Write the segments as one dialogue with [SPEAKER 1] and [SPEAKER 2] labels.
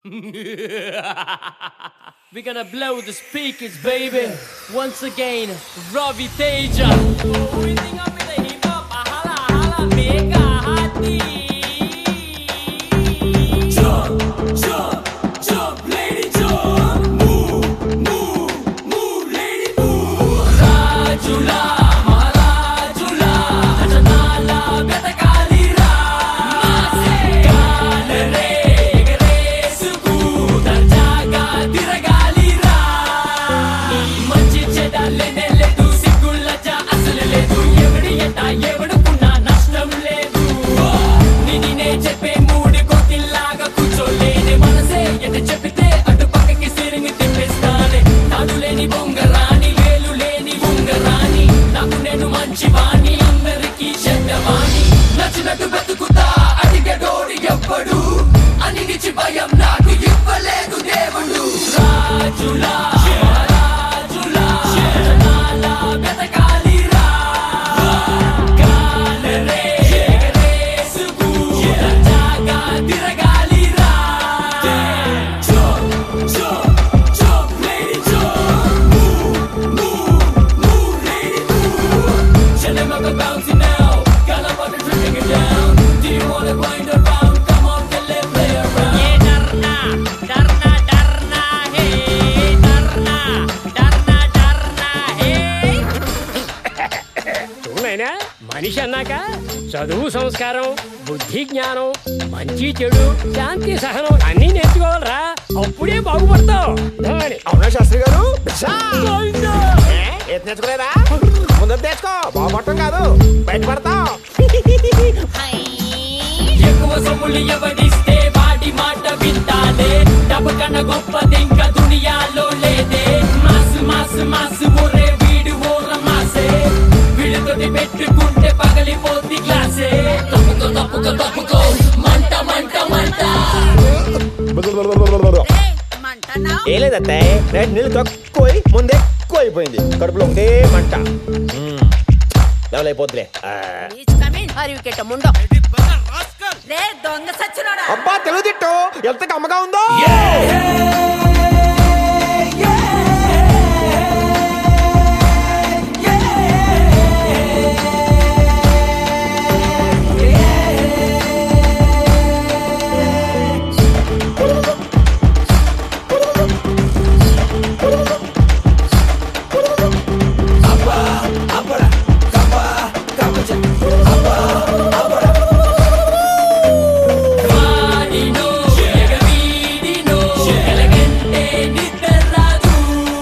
[SPEAKER 1] We're gonna blow the speakers, baby. Once again, Ravi Teja. Moving up with the hip hop, a holla, holla, mega hottie. Jump, jump, jump, lady, jump. Move, move, move, lady, move. Rajula, Maharajula, Janala, Betakaliరా. గాలరే, ఎగరేసుకు, దర్జాగా తిరగాలిరా. ఈ మంచి చెడ్డలేనే లేదు, సిగ్గులజ్జ అసలు లేదు. ఎవడి ఎట్ట ఎవడుకున్నా నష్టం లేదు. నిన్నే చెప్పే మూడు కొద్దిలాగా కూర్చోలేని మనసే ఎట చెప్పితే అటు పక్కకి సిరింగి తిప్పేస్తానే తాడు లేని బొంగరాని వేలు లేని ఉంగరాని నాకు నేను మంచివాణి అందరికీ చెడ్డవాణి నచ్చినట్టు బతుకుతా అడిగడోడి ఎవ్వడు అన్నిటిచి భయం నాకు ఇవ్వలేదు దేవుడు రాజులా రాజులా జనాల బతకాలిరా గాలరే ఎగరేసుకు దర్జాగా తిరగాలిరా Jump, jump, jump, lady, jump. Move, move, move, lady, move. Tell them I'm bouncing now. Got up on the tripping it down. Do you wanna wind around? Come on, get let play around. ये डरना, डरना, डरना है. डरना, डरना, डरना है.
[SPEAKER 2] చూడైనా మనిషి అన్నాక చదువు సంస్కారం బుద్ధి జ్ఞానం మంచి చెడు శాంతి సహనం అన్నీ నేర్చుకోవాలరా అప్పుడే బాగుపడతావు ధోని.
[SPEAKER 3] అవునా శాస్త్రి గారు
[SPEAKER 2] గోవిందా.
[SPEAKER 3] ఏ, ఏది నేర్చుకోలేదా ముందు నేర్చుకో బాగుపడటం కాదు బయటపడతాం
[SPEAKER 1] ఎక్కువ సొమ్ములు ఎవడిస్తే వాడి మాట వింటాలే డబ్బు కన్నా గొప్పది ఇంకా దునియాలో లేదే మాసు మాసు మాసు ఒరే వీడు ఓర మాసే వీడితోటి పెట్టుకుంటే పగలిపోతి గ్లాసే తప్పుకో తప్పుకో తప్పుకో మంట మంట మంట
[SPEAKER 3] ఏ లేదత్తే రేటు నీళ్ళు తక్కువ ముందే ఎక్కువ అయిపోయింది కడుపులో ఒకటే మంట లెవెల్ అయిపోద్దిలే ఆ.
[SPEAKER 4] అరివికెట్ట ముండో రే దొంగ సచ్చినోడా
[SPEAKER 3] అబ్బా తెలుగు తిట్టు ఎంత కమ్మగా ఉందో
[SPEAKER 1] వాడినో ఎగవీడినో ఎలగంటే నిద్ర రాదు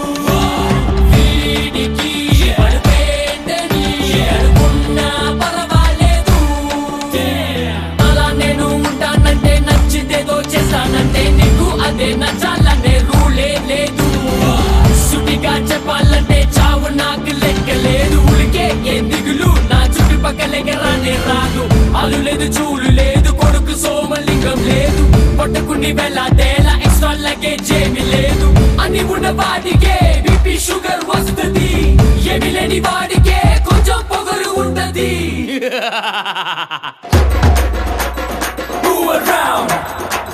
[SPEAKER 1] వీడికి పడిపోయిందని అనుకున్నా పర్వాలేదు అలా నేను ఉంటానంటే నచ్చితేదో చేస్తానంటే నీకు అదే నచ్చాలనే రూలే లేదు సుటిగా చెప్పాలంటే చావు నాకు లెక్కలేదు ఉలికే ఏ దిగులు నా చుట్టుపక్కలకి రానే రాదు అలు లేదు చూలు లేదు కొడుకు సోమలింగం లేదు పట్టుకుని వెళ్ళదేలా ఎక్స్ట్రా లగేజ్ ఏమి లేదు అని ఉన్న వాడికే బీపీ షుగర్ వస్తుంది ఏమి లేని వాడికే కొంచెం పొగరు ఉంటది Move around